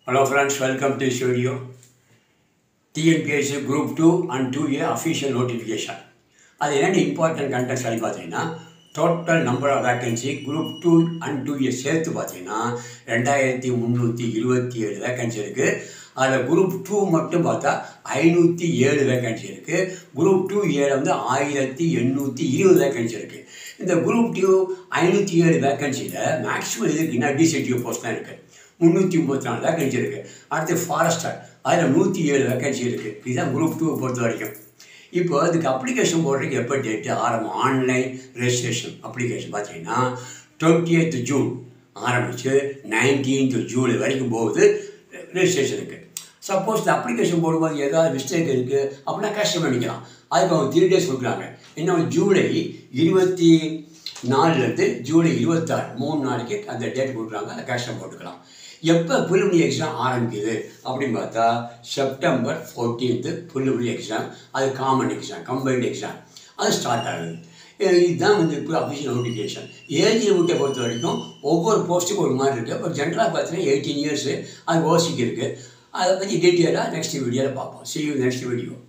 Hello friends, welcome to this video. TNPSC group two and two A official notification அது என்னென்ன important contents சொல்லி பார்த்தீங்கன்னா total number of vacancy group two and two A சேர்த்து பார்த்தீங்கன்னா ரெண்டாயிரத்தி முந்நூற்றி இருபத்தி ஏழு வேக்கன்சி இருக்குது அதில் குரூப் டூ மட்டும் பார்த்தா ஐநூற்றி ஏழு வேக்கன்சி இருக்குது குரூப் டூ ஏழு வந்து ஆயிரத்தி எண்ணூற்றி இருபது வேக்கன்சி இருக்குது இந்த குரூப் டூ ஐநூற்றி ஏழு வேக்கன்சியில் மேக்ஸிமம் எதுக்குன்னா டிசிடிஓ போஸ்ட் தான் இருக்குது முந்நூற்றி முப்பத்தி நாலு வேக்கன்சி இருக்குது அடுத்து ஃபாரஸ்டர் அதில் நூற்றி ஏழு வேக்கன்சி இருக்குது இதுதான் குரூப் டூ பொறுத்த வரைக்கும் இப்போ அதுக்கு அப்ளிகேஷன் போடுறதுக்கு எப்போ டேட்டு ஆரம்பம் ஆன்லைன் ரெஜிஸ்ட்ரேஷன் அப்ளிகேஷன் பார்த்தீங்கன்னா டுவெண்ட்டி எய்த் ஜூன் ஆரம்பித்து நைன்டீன்த் ஜூலை வரைக்கும் போகுது ரெஜிஸ்ட்ரேஷனுக்கு சப்போஸ் இந்த அப்ளிகேஷன் போடும்போது ஏதாவது மிஸ்டேக் இருக்குது அப்படின்னா கஷ்டம் பண்ணிக்கலாம் அதுக்கு அவங்க த்ரீ டேஸ் கொடுக்குறாங்க இன்னும் ஜூலை இருபத்தி நாலுலேருந்து ஜூலை இருபத்தாறு மூணு நாளைக்கு அந்த டேட் கொடுக்குறாங்க அந்த கஷ்டம் போட்டுக்கலாம் எப்போ ப்ரிலிமினரி எக்ஸாம் ஆரம்பிக்குது அப்படின்னு பார்த்தா செப்டம்பர் ஃபோர்டீன்த்து ப்ரிலிமினரி எக்ஸாம் அது காமன் எக்ஸாம் கம்பைன்டு எக்ஸாம் அது ஸ்டார்ட் ஆகுது அஹ் இதுதான் வந்து இப்போ அஃபிஷியல் நோட்டிஃபிகேஷன் ஏஜ் லிமிட்டை பொறுத்த வரைக்கும் ஒவ்வொரு போஸ்ட்டுக்கும் ஒரு மாதிரி இருக்குது இப்போ ஜென்ரலாக பார்த்தீங்கன்னா எயிட்டீன் இயர்ஸு அது ஓசிக்கு இருக்குது அதை பற்றி டீட்டெயிலாக நெக்ஸ்ட் வீடியோவில் பார்ப்போம் see you நெக்ஸ்ட் வீடியோ